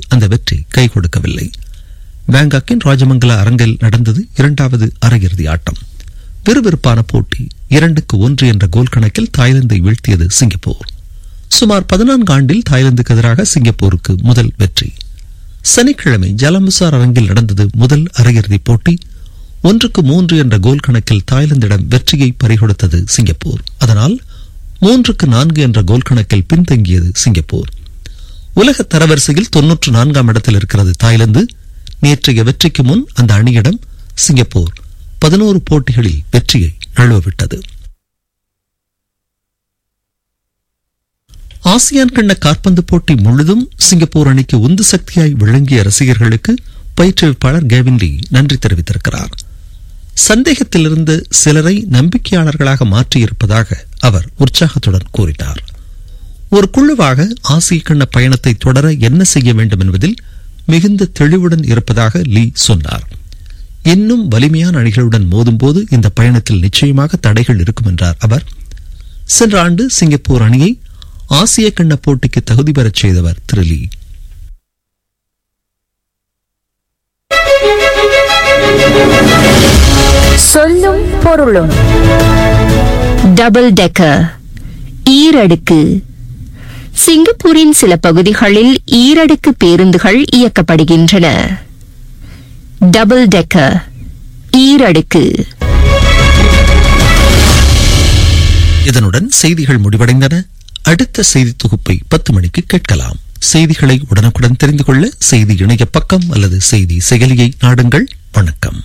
அந்த வெற்றி கை கொடுக்கவில்லை பேங்காக்கின் ராஜமங்கல அரங்கில் நடந்தது இரண்டாவது அரையிறுதி ஆட்டம் விறுவிறுப்பான போட்டி இரண்டுக்கு ஒன்று என்ற கோல் கணக்கில் தாய்லாந்தை வீழ்த்தியது சிங்கப்பூர் சுமார் பதினான்கு ஆண்டில் தாய்லாந்துக்கு எதிராக சிங்கப்பூருக்கு முதல் வெற்றி சனிக்கிழமை ஜலமுசார் அரங்கில் நடந்தது முதல் அரையிறுதிப் போட்டி ஒன்றுக்கு மூன்று என்ற கோல் கணக்கில் தாய்லாந்திடம் வெற்றியை பறிகொடுத்தது சிங்கப்பூர் அதனால் மூன்றுக்கு நான்கு என்ற கோல் கணக்கில் பின்தங்கியது சிங்கப்பூர் உலக தரவரிசையில் தொன்னூற்று நான்காம் இடத்தில் இருக்கிறது தாய்லாந்து நேற்றைய வெற்றிக்கு முன் அந்த அணியிடம் சிங்கப்பூர் பதினோரு போட்டிகளில் வெற்றியை நழுவவிட்டது ஆசியான் கண்ட காற்பந்து போட்டி முழுதும் சிங்கப்பூர் அணிக்கு உந்து சக்தியாய் விளங்கிய ரசிகர்களுக்கு பயிற்றுவிப்பாளர் கேவின் லீ நன்றி தெரிவித்திருக்கிறார் சந்தேகத்திலிருந்து சிலரை நம்பிக்கையாளர்களாக மாற்றியிருப்பதாக அவர் உற்சாகத்துடன் கூறினார் ஒரு குழுவாக ஆசிய கண்ண பயணத்தை தொடர என்ன செய்ய வேண்டும் என்பதில் மிகுந்த தெளிவுடன் இருப்பதாக லீ சொன்னார் இன்னும் வலிமையான அணிகளுடன் மோதும்போது இந்த பயணத்தில் நிச்சயமாக தடைகள் இருக்கும் என்றார் அவர் சென்ற ஆண்டு சிங்கப்பூர் அணியை ஆசிய கண்ண போட்டிக்கு தகுதி பெறச் செய்தவர் திரு லீ சொல்லும் பொருளும் டபுள் டெக்கர் ஈரடுக்கு சிங்கப்பூரின் சில பகுதிகளில் ஈரடுக்கு பேருந்துகள் இயக்கப்படுகின்றன டபுள் டெக்கர் ஈரடுக்கு இதனுடன் செய்திகள் முடிவடைந்தன அடுத்த செய்தி தொகுப்பை பத்து மணிக்கு கேட்கலாம் செய்திகளை உடனுக்குடன் தெரிந்து கொள்ள செய்தி இணைய பக்கம் அல்லது செய்தி செயலியை நாடுங்கள் வணக்கம்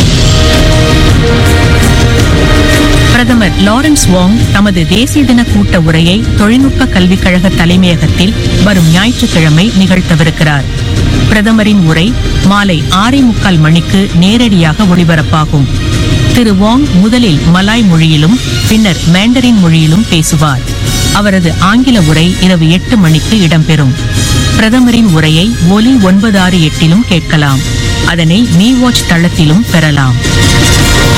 பிரதமர் லாரன்ஸ் வாங் தமது தேசிய தின கூட்ட உரையை தொழில்நுட்ப கல்விக் கழக தலைமையகத்தில் வரும் ஞாயிற்றுக்கிழமை நிகழ்த்தவிருக்கிறார் பிரதமரின் உரை மாலை ஆறே முக்கால் மணிக்கு நேரடியாக ஒளிபரப்பாகும் திரு வாங் முதலில் மலாய் மொழியிலும் பின்னர் மேண்டரின் மொழியிலும் பேசுவார் அவரது ஆங்கில உரை இரவு எட்டு மணிக்கு இடம்பெறும் பிரதமரின் உரையை ஒலி ஒன்பது ஆறு எட்டிலும் கேட்கலாம் அதனை மீ வாட்ச் தளத்திலும் பெறலாம்